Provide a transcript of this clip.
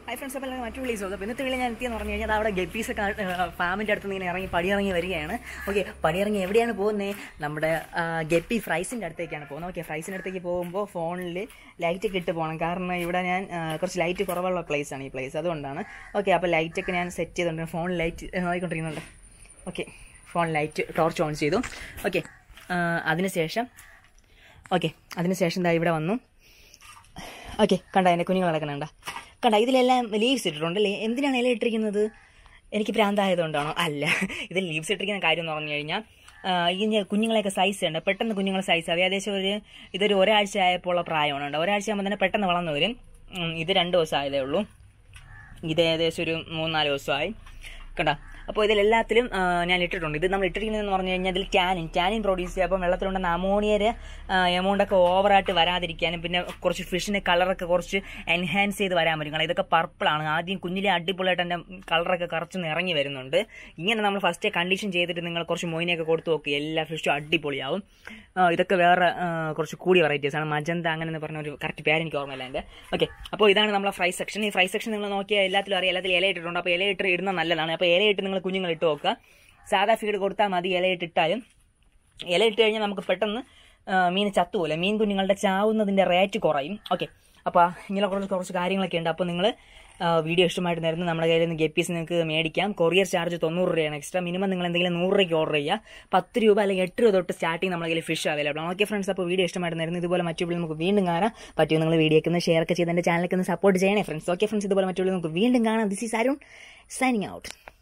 hi friends അപ്പോൾ എല്ലാവരും മറ്റു വിളിച്ചു അപ്പോൾ ഇന്നത്തെ വിളി ഞാൻ എത്തിയെന്ന് പറഞ്ഞു കഴിഞ്ഞാൽ അവിടെ ഗപ്പീസ് ഫാമിൻ്റെ അടുത്ത് നിന്ന് ഇങ്ങനെ ഇറങ്ങി പടിയിറങ്ങി വരികയാണ് ഓക്കെ പടിയിറങ്ങി എവിടെയാണ് പോകുന്നത് നമ്മുടെ ആ, ഗപ്പി ഫ്രൈസിൻ്റെ അടുത്തേക്കാണ് പോകുന്നത് ഓക്കെ ഫ്രൈസിൻ്റെ അടുത്തേക്ക് പോകുമ്പോൾ ഫോണിൽ ലൈറ്റ് ഒക്കെ ഇട്ട് പോകണം കാരണം ഇവിടെ ഞാൻ ആ, കുറച്ച് ലൈറ്റ് കുറവുള്ള place ആണ് ഈ പ്ലേസ് അതുകൊണ്ടാണ് ഓക്കെ അപ്പോൾ ലൈറ്റൊക്കെ ഞാൻ സെറ്റ് ചെയ്തുകൊണ്ട് ഫോണിൽ ലൈറ്റ് നോക്കിക്കൊണ്ടിരിക്കുന്നുണ്ട് okay phone light torch on ചെയ്തു ഓക്കെ അതിനുശേഷം ഓക്കെ അതിനുശേഷം ദാ ഇവിടെ വന്നു ഓക്കെ കണ്ട എൻ്റെ കുഞ്ഞുങ്ങൾ നടക്കുന്നുണ്ട കണ്ട ഇതിലെല്ലാം ലീവ്സ് ഇട്ടിട്ടുണ്ടല്ലേ എന്തിനാണ് ഇല ഇട്ടിരിക്കുന്നത് എനിക്ക് പ്രാന്തായതുകൊണ്ടാണോ അല്ല ഇതിൽ ലീവ്സ് ഇട്ടിരിക്കുന്ന കാര്യം എന്ന് പറഞ്ഞു കഴിഞ്ഞാൽ ആ, ഈ ഞാൻ കുഞ്ഞുങ്ങളെയൊക്കെ സൈസ് ഉണ്ട് പെട്ടെന്ന് കുഞ്ഞുങ്ങളെ സൈസ് ആവും ഏകദേശം ഒരു ഇതൊരു ഒരാഴ്ച ആയപ്പോൾ ഉള്ള പ്രായമാണ് ഉണ്ട് ഒരാഴ്ച ആകുമ്പോൾ തന്നെ പെട്ടെന്ന് വളർന്നു വരും ഉം, ഇത് രണ്ട് ദിവസം ആയതേ ഉള്ളൂ ഇത് ഏകദേശം ഒരു മൂന്നാല് ദിവസമായി കണ്ട അപ്പോൾ ഇതിലെല്ലാത്തിലും ആ, ഞാൻ ഇട്ടിട്ടുണ്ട് ഇത് നമ്മൾ ഇട്ടിരിക്കുന്നതെന്ന് പറഞ്ഞു കഴിഞ്ഞാൽ ഇതിൽ ടാനിൻ ടാനിൻ പ്രൊഡ്യൂസ് ചെയ്യുക അപ്പം വെള്ളത്തിലുണ്ടെന്ന അമോണിയര് എമൗണ്ട് ഒക്കെ ഓവറായിട്ട് വരാതിരിക്കാനും പിന്നെ കുറച്ച് ഫിഷിന് കളറൊക്കെ കുറച്ച് എൻഹാൻസ് ചെയ്ത് വരാൻ പറ്റും കാരണം ഇതൊക്കെ പർപ്പിളാണ് ആദ്യം കുഞ്ഞിലെ അടിപൊളിയായിട്ട് എൻ്റെ കളറൊക്കെ കറച്ച് ഇറങ്ങി വരുന്നുണ്ട് ഇങ്ങനെ നമ്മൾ ഫസ്റ്റ് കണ്ടീഷൻ ചെയ്തിട്ട് നിങ്ങൾ കുറച്ച് മൊയിനെയൊക്കെ കൊടുത്തു നോക്കി എല്ലാ ഫിഷും അടിപൊളിയാവും ആ, ഇതൊക്കെ വേറെ ആ, കുറച്ച് കൂടിയ വെറൈറ്റീസ് ആണ് മജന്ത അങ്ങനെ എന്ന് പറഞ്ഞ ഒരു കറക്റ്റ് പേര് എനിക്ക് ഓർമ്മയില്ല എൻ്റെ ഓക്കെ അപ്പോൾ ഇതാണ് നമ്മളെ ഫ്രൈ സെക്ഷൻ ഈ ഫ്രൈ സെക്ഷൻ നിങ്ങൾ നോക്കിയാൽ എല്ലാത്തിലും അറിയാം എല്ലാത്തിലും ഇല ഇട്ടിട്ടുണ്ട് അപ്പോൾ ഇല ഇട്ട് ഇടുന്നത് നല്ലതാണ് അപ്പോൾ ഇല ഇട്ട് നിങ്ങൾ കുഞ്ഞുങ്ങൾ ഇട്ട് നോക്കുക സാധാ ഫീഡ് കൊടുത്താൽ മതി ഇല ഇട്ടിട്ടാലും ഇല ഇട്ട് കഴിഞ്ഞാൽ നമുക്ക് പെട്ടെന്ന് ആ, മീൻ ചത്തുപോലെ മീൻ കുഞ്ഞുങ്ങളുടെ ചാവുന്നതിൻ്റെ റേറ്റ് കുറയും ഓക്കെ അപ്പോൾ ഇങ്ങനെ കുറച്ച് കുറച്ച് കാര്യങ്ങളൊക്കെ ഉണ്ട് അപ്പോൾ നിങ്ങൾ വീഡിയോ ഇഷ്ടമായിട്ട് നേരുന്നു നമ്മുടെ കയ്യിൽ നിന്ന് ഗപ്പീസ് നിങ്ങൾക്ക് മേടിക്കാം കൊറിയർ ചാർജ് തൊണ്ണൂറ് രൂപയാണ് എക്സ്ട്രാ മിനിമം നിങ്ങൾ എന്തെങ്കിലും നൂറ് രൂപയ്ക്ക് ഓർഡർ ചെയ്യുക പത്ത് രൂപ അല്ലെങ്കിൽ എട്ട് രൂപ തൊട്ട് സ്റ്റാർട്ടിങ് നമ്മുടെ കയ്യിൽ ഫിഷ് അവൈലബിൾ ആണ് ഓക്കെ ഫ്രണ്ട്സ് അപ്പോൾ വീഡിയോ ഇഷ്ടമായിട്ട് നേരുന്നു ഇതുപോലെ മറ്റു വീഡിയോ നമുക്ക് വീണ്ടും കാണാം പറ്റും നിങ്ങൾ വീഡിയോക്ക് ഒന്ന് ഷെയർ ഒക്കെ ചെയ്ത് എൻ്റെ ചാനലിലേക്ക് ഒന്ന് സപ്പോർട്ട് ചെയ്യണേ ഫ്രണ്ട്സ് ഓക്കെ ഫ്രണ്ട്സ് ഇതുപോലെ മറ്റു വീഡിയോ നമുക്ക് വീണ്ടും കാണാം this is Arun signing out